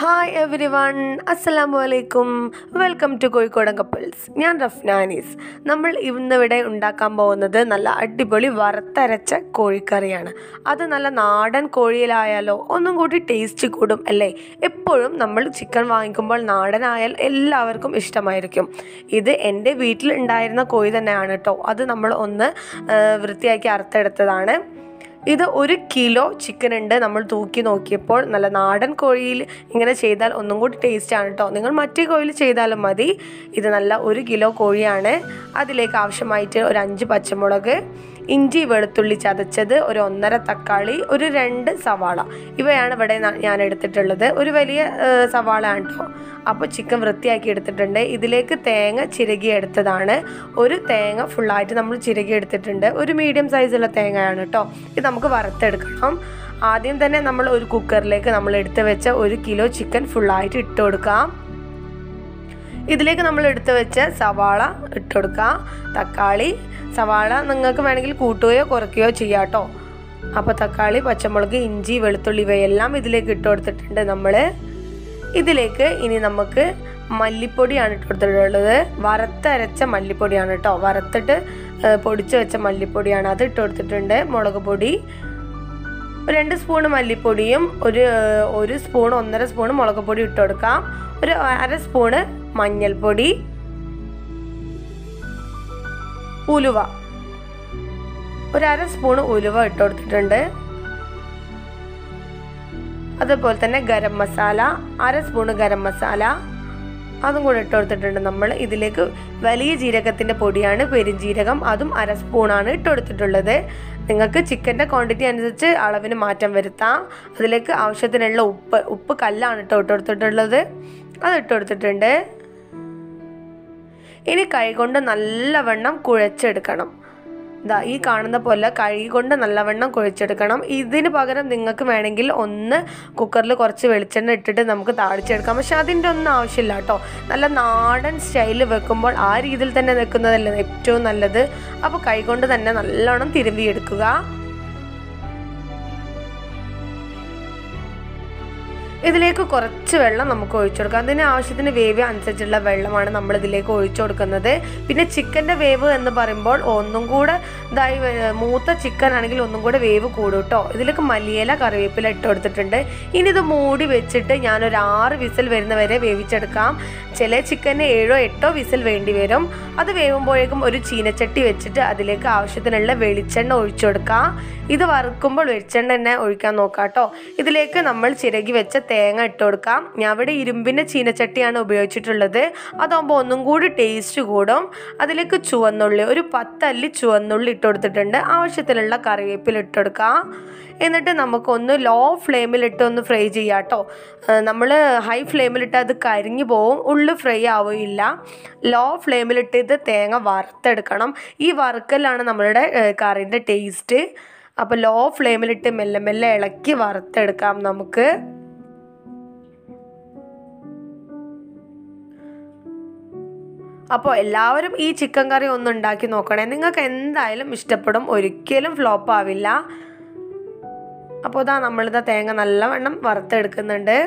hi every one അസ്സലാമു അലൈക്കും welcome to കോഴിക്കോടൻ couples ഞാൻ റഫ്നാനീസ് നമ്മൾ ഇന്നിവിടെ ഉണ്ടാക്കാൻ പോകുന്നത് നല്ല അടിപൊളി വറുത്തരച്ച കോഴിക്കറിയാണ് അത് നല്ല നാടൻ കോഴിയിലായാലോ ഒന്നും കൂടി ടേസ്റ്റ് കൂടും അല്ലേ എപ്പോഴും നമ്മൾ ചിക്കൻ വാങ്ങിക്കുമ്പോൾ നാടനായാൽ എല്ലാവർക്കും ഇഷ്ടമായിരിക്കും ഇത് എൻ്റെ വീട്ടിൽ ഉണ്ടായിരുന്ന കോഴി തന്നെയാണ് കേട്ടോ അത് നമ്മൾ ഒന്ന് ആ, വൃത്തിയാക്കി അറുത്തെടുത്തതാണ് ഇത് ഒരു കിലോ ചിക്കൻ ഉണ്ട് നമ്മൾ തൂക്കി നോക്കിയപ്പോൾ നല്ല നാടൻ കോഴിയിൽ ഇങ്ങനെ ചെയ്താൽ ഒന്നും കൂടി ടേസ്റ്റ് ആണ് കേട്ടോ നിങ്ങൾ മറ്റേ കോഴിയിൽ ചെയ്താലും മതി ഇത് നല്ല ഒരു കിലോ കോഴിയാണ് അതിലേക്ക് ആവശ്യമായിട്ട് ഒരു അഞ്ച് പച്ചമുളക് ഇഞ്ചി വെളുത്തുള്ളി ചതച്ചത് ഒരു ഒന്നര തക്കാളി ഒരു രണ്ട് സവാള ഇവയാണ് ഇവിടെ ന- ഞാൻ എടുത്തിട്ടുള്ളത് ഒരു വലിയ ഏഹ്, സവാള ആണ് കേട്ടോ അപ്പോൾ ചിക്കൻ വൃത്തിയാക്കി എടുത്തിട്ടുണ്ട് ഇതിലേക്ക് തേങ്ങ ചിരകി എടുത്തതാണ് ഒരു തേങ്ങ ഫുള്ളായിട്ട് നമ്മൾ ചിരകി എടുത്തിട്ടുണ്ട് ഒരു മീഡിയം സൈസുള്ള തേങ്ങയാണ് കേട്ടോ ഇത് നമുക്ക് വറുത്തെടുക്കണം ആദ്യം തന്നെ നമ്മൾ ഒരു കുക്കറിലേക്ക് നമ്മൾ എടുത്ത് വെച്ച ഒരു കിലോ ചിക്കൻ ഫുള്ളായിട്ട് ഇട്ട് കൊടുക്കാം ഇതിലേക്ക് നമ്മൾ എടുത്ത് വെച്ച സവാള ഇട്ട് കൊടുക്കുക തക്കാളി സവാള നിങ്ങൾക്ക് വേണമെങ്കിൽ കൂട്ടുകയോ കുറയ്ക്കുകയോ ചെയ്യാം കേട്ടോ അപ്പോൾ തക്കാളി പച്ചമുളക് ഇഞ്ചി വെളുത്തുള്ളി ഇവയെല്ലാം ഇതിലേക്ക് ഇട്ട് കൊടുത്തിട്ടുണ്ട് നമ്മൾ ഇതിലേക്ക് ഇനി നമുക്ക് മല്ലിപ്പൊടിയാണ് ഇട്ട് കൊടുത്തിട്ടുള്ളത് വറുത്തരച്ച മല്ലിപ്പൊടിയാണ് കേട്ടോ വറുത്തിട്ട് ഏ, പൊടിച്ച് വെച്ച മല്ലിപ്പൊടിയാണ് അത് ഇട്ട് കൊടുത്തിട്ടുണ്ട് മുളക് പൊടി ഒരു രണ്ട് സ്പൂൺ മല്ലിപ്പൊടിയും ഒരു ഏഹ്, ഒരു സ്പൂൺ ഒന്നര സ്പൂൺ മുളക് പൊടി ഇട്ട് കൊടുക്കാം ഒരു അര സ്പൂണ് മഞ്ഞൾപ്പൊടി ഉലുവ ഒരു അര സ്പൂൺ ഉലുവ ഇട്ട് കൊടുത്തിട്ടുണ്ട് അതുപോലെ തന്നെ ഗരം മസാല അര സ്പൂണ് ഗരം മസാല അതും കൂടെ ഇട്ട് കൊടുത്തിട്ടുണ്ട് നമ്മൾ ഇതിലേക്ക് വലിയ ജീരകത്തിൻ്റെ പൊടിയാണ് പെരുംജീരകം അതും അര സ്പൂണാണ് ഇട്ട് കൊടുത്തിട്ടുള്ളത് നിങ്ങൾക്ക് ചിക്കൻ്റെ ക്വാണ്ടിറ്റി അനുസരിച്ച് അളവിന് മാറ്റം വരുത്താം അതിലേക്ക് ആവശ്യത്തിനുള്ള ഉപ്പ് ഉപ്പ് കല്ലാണ് ഇട്ട് ഇട്ട് കൊടുത്തിട്ടുള്ളത് അത് ഇട്ട് കൊടുത്തിട്ടുണ്ട് ഇനി കൈകൊണ്ട് നല്ലവണ്ണം കുഴച്ചെടുക്കണം ഇതാ ഈ കാണുന്ന പോലെ കൈ കൊണ്ട് നല്ലവണ്ണം കുഴച്ചെടുക്കണം ഇതിന് പകരം നിങ്ങൾക്ക് വേണമെങ്കിൽ ഒന്ന് കുക്കറിൽ കുറച്ച് വെളിച്ചെണ്ണ ഇട്ടിട്ട് നമുക്ക് താളിച്ചെടുക്കാം പക്ഷെ അതിൻ്റെ ഒന്നും ആവശ്യമില്ല കേട്ടോ നല്ല നാടൻ സ്റ്റൈലിൽ വെക്കുമ്പോൾ ആ രീതിയിൽ തന്നെ വെക്കുന്നതല്ലേ ഏറ്റവും നല്ലത് അപ്പോൾ കൈ കൊണ്ട് തന്നെ നല്ലോണം തിരുമ്പിയെടുക്കുക ഇതിലേക്ക് കുറച്ച് വെള്ളം നമുക്ക് ഒഴിച്ചു കൊടുക്കാം അതിന് ആവശ്യത്തിന് വേവ് അനുസരിച്ചുള്ള വെള്ളമാണ് നമ്മൾ ഇതിലേക്ക് ഒഴിച്ചു കൊടുക്കുന്നത് പിന്നെ ചിക്കൻ്റെ വേവ് എന്ന് പറയുമ്പോൾ ഒന്നും കൂടെ ഇതായി വ- മൂത്ത ചിക്കൻ ആണെങ്കിൽ ഒന്നും കൂടെ വേവ് കൂടും കേട്ടോ ഇതിലേക്ക് മല്ലിയില കറിവേപ്പില ഇട്ട് കൊടുത്തിട്ടുണ്ട് ഇനി ഇത് മൂടി വെച്ചിട്ട് ഞാനൊരു ആറ് വിസിൽ വരുന്നവരെ വേവിച്ചെടുക്കാം ചില ചിക്കന് ഏഴോ എട്ടോ വിസിൽ വേണ്ടി വരും അത് വേവുമ്പോഴേക്കും ഒരു ചീനച്ചട്ടി വെച്ചിട്ട് അതിലേക്ക് ആവശ്യത്തിനുള്ള വെളിച്ചെണ്ണ ഒഴിച്ചു കൊടുക്കാം ഇത് വറുക്കുമ്പോൾ വെളിച്ചെണ്ണ തന്നെ ഒഴിക്കാൻ നോക്കാം കേട്ടോ ഇതിലേക്ക് നമ്മൾ ചിരകി വെച്ച തേങ്ങ ഇട്ട് കൊടുക്കാം ഞാൻ ഇവിടെ ഇരുമ്പിൻ്റെ ചീനച്ചട്ടിയാണ് ഉപയോഗിച്ചിട്ടുള്ളത് അതാകുമ്പോൾ ഒന്നും കൂടി ടേസ്റ്റ് കൂടും അതിലേക്ക് ചുവന്നുള്ളി ഒരു പത്തല്ലി ചുവന്നുള്ളി ഇട്ട് കൊടുത്തിട്ടുണ്ട് ആവശ്യത്തിനുള്ള കറിവേപ്പില ഇട്ട് കൊടുക്കാം എന്നിട്ട് നമുക്കൊന്ന് ലോ ഫ്ലെയിമിലിട്ട് ഒന്ന് ഫ്രൈ ചെയ്യാം കേട്ടോ നമ്മൾ ഹൈ ഫ്ലെയിമിലിട്ട് അത് കരിഞ്ഞു പോവും ഉള്ളു ഫ്രൈ ആവുകയില്ല ലോ ഫ്ലെയിമിലിട്ട് ഇത് തേങ്ങ വറുത്തെടുക്കണം ഈ വറുക്കലാണ് നമ്മളുടെ കറിൻ്റെ ടേസ്റ്റ് അപ്പോൾ ലോ ഫ്ലെയിമിലിട്ട് മെല്ലെ മെല്ലെ ഇളക്കി വറുത്തെടുക്കാം നമുക്ക് അപ്പോൾ എല്ലാവരും ഈ ചിക്കൻ കറി ഒന്ന് ഉണ്ടാക്കി നോക്കണേ നിങ്ങൾക്ക് എന്തായാലും ഇഷ്ടപ്പെടും ഒരിക്കലും ഫ്ലോപ്പ് ആവില്ല അപ്പോൾ ഇതാ നമ്മളിതാ തേങ്ങ നല്ലവണ്ണം വറുത്തെടുക്കുന്നുണ്ട്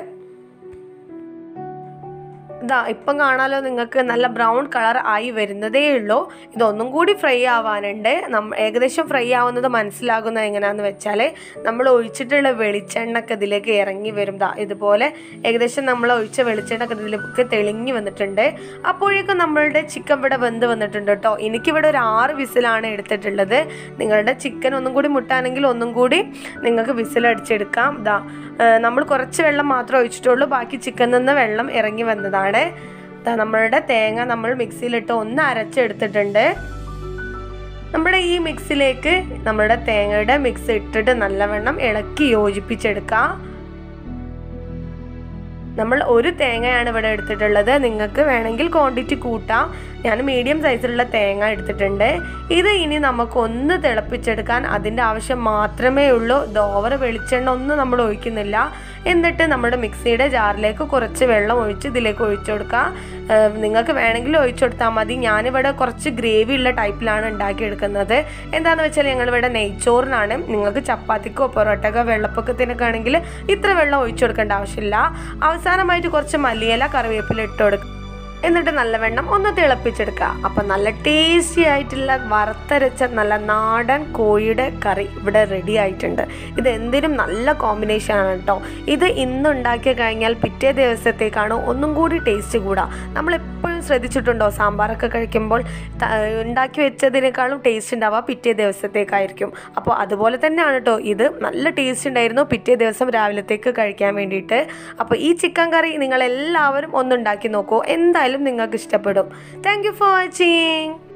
ഇതാ ഇപ്പം കാണാലോ നിങ്ങൾക്ക് നല്ല ബ്രൗൺ കളർ ആയി വരുന്നതേ ഉള്ളൂ ഇതൊന്നും കൂടി ഫ്രൈ ആവാനുണ്ട് നമ്മ ഏകദേശം ഫ്രൈ ആവുന്നത് മനസ്സിലാകുന്നത് എങ്ങനെയാണെന്ന് വെച്ചാൽ നമ്മൾ ഒഴിച്ചിട്ടുള്ള വെളിച്ചെണ്ണൊക്കെ ഇതിലേക്ക് ഇറങ്ങി വരും ദാ ഇതുപോലെ ഏകദേശം നമ്മൾ ഒഴിച്ച വെളിച്ചെണ്ണൊക്കെ ഇതിലേക്ക് തെളിഞ്ഞു വന്നിട്ടുണ്ട് അപ്പോഴേക്കും നമ്മളുടെ ചിക്കൻ ഇവിടെ വെന്ത് വന്നിട്ടുണ്ട് കേട്ടോ എനിക്കിവിടെ ഒരു ആറ് വിസിലാണ് എടുത്തിട്ടുള്ളത് നിങ്ങളുടെ ചിക്കൻ ഒന്നും കൂടി മുട്ടാണെങ്കിൽ ഒന്നും കൂടി നിങ്ങൾക്ക് വിസിലടിച്ചെടുക്കാം ദാ ഏഹ് നമ്മൾ കുറച്ച് വെള്ളം മാത്രമേ ഒഴിച്ചിട്ടുള്ളൂ ബാക്കി ചിക്കനിൽ നിന്ന് വെള്ളം ഇറങ്ങി വന്നതാണ് ദാ നമ്മളുടെ തേങ്ങ നമ്മൾ മിക്സിയിലിട്ട് ഒന്ന് അരച്ചെടുത്തിട്ടുണ്ട് നമ്മുടെ ഈ മിക്സിലേക്ക് നമ്മുടെ തേങ്ങയുടെ മിക്സ് ഇട്ടിട്ട് നല്ലവണ്ണം ഇളക്കി യോജിപ്പിച്ചെടുക്കാം നമ്മൾ ഒരു തേങ്ങയാണ് ഇവിടെ എടുത്തിട്ടുള്ളത് നിങ്ങൾക്ക് വേണമെങ്കിൽ ക്വാണ്ടിറ്റി കൂട്ടാം ഞാൻ മീഡിയം സൈസിലുള്ള തേങ്ങ എടുത്തിട്ടുണ്ട് ഇത് ഇനി നമുക്ക് ഒന്ന് തിളപ്പിച്ചെടുക്കാൻ അതിൻ്റെ ആവശ്യം മാത്രമേ ഉള്ളൂ ഇത് ഓവർ വെളിച്ചെണ്ണ ഒന്നും നമ്മൾ ഒഴിക്കുന്നില്ല എന്നിട്ട് നമ്മുടെ മിക്സിയുടെ ജാറിലേക്ക് കുറച്ച് വെള്ളം ഒഴിച്ച് ഇതിലേക്ക് ഒഴിച്ചു കൊടുക്കുക ഏഹ് നിങ്ങൾക്ക് വേണമെങ്കിൽ ഒഴിച്ചു കൊടുത്താൽ മതി ഞാനിവിടെ കുറച്ച് ഗ്രേവി ഉള്ള ടൈപ്പിലാണ് ഉണ്ടാക്കിയെടുക്കുന്നത് എന്താണെന്ന് വെച്ചാൽ ഞങ്ങളിവിടെ നെയ്ച്ചോറിനാണ് നിങ്ങൾക്ക് ചപ്പാത്തിക്കോ പൊറോട്ടക്കോ വെള്ളപ്പൊക്കത്തിനൊക്കെ ആണെങ്കിൽ ഇത്ര വെള്ളം ഒഴിച്ചു കൊടുക്കേണ്ട ആവശ്യമില്ല അവസാനമായിട്ട് കുറച്ച് മല്ലിയില കറിവേപ്പില ഇട്ട് കൊടുക്കുക എന്നിട്ട് നല്ല വെണ്ണം ഒന്ന് തിളപ്പിച്ചെടുക്കുക അപ്പം നല്ല ടേസ്റ്റി ആയിട്ടുള്ള വറുത്തരച്ച നല്ല നാടൻ കോഴിയുടെ കറി ഇവിടെ റെഡി ആയിട്ടുണ്ട് ഇത് എന്തിനും നല്ല കോമ്പിനേഷൻ ആണ് കേട്ടോ ഇത് ഇന്ന് ഉണ്ടാക്കി കഴിഞ്ഞാൽ പിറ്റേ ദിവസത്തേക്കാണ് ഒന്നും കൂടി ടേസ്റ്റ് കൂടാ നമ്മൾ എപ്പോഴും ശ്രദ്ധിച്ചിട്ടുണ്ടോ സാമ്പാറൊക്കെ കഴിക്കുമ്പോൾ ത- ഉണ്ടാക്കി വെച്ചതിനേക്കാളും ടേസ്റ്റ് ഉണ്ടാവുക പിറ്റേ ദിവസത്തേക്കായിരിക്കും അപ്പോൾ അതുപോലെ തന്നെയാണ് കേട്ടോ ഇത് നല്ല ടേസ്റ്റ് ഉണ്ടായിരുന്നു പിറ്റേ ദിവസം രാവിലത്തേക്ക് കഴിക്കാൻ വേണ്ടിയിട്ട് അപ്പോൾ ഈ ചിക്കൻ കറി നിങ്ങൾ എല്ലാവരും ഒന്നുണ്ടാക്കി നോക്കൂ എന്തായാലും നിങ്ങൾക്ക് ഇഷ്ടപ്പെടും താങ്ക് യു ഫോർ വാച്ചിങ്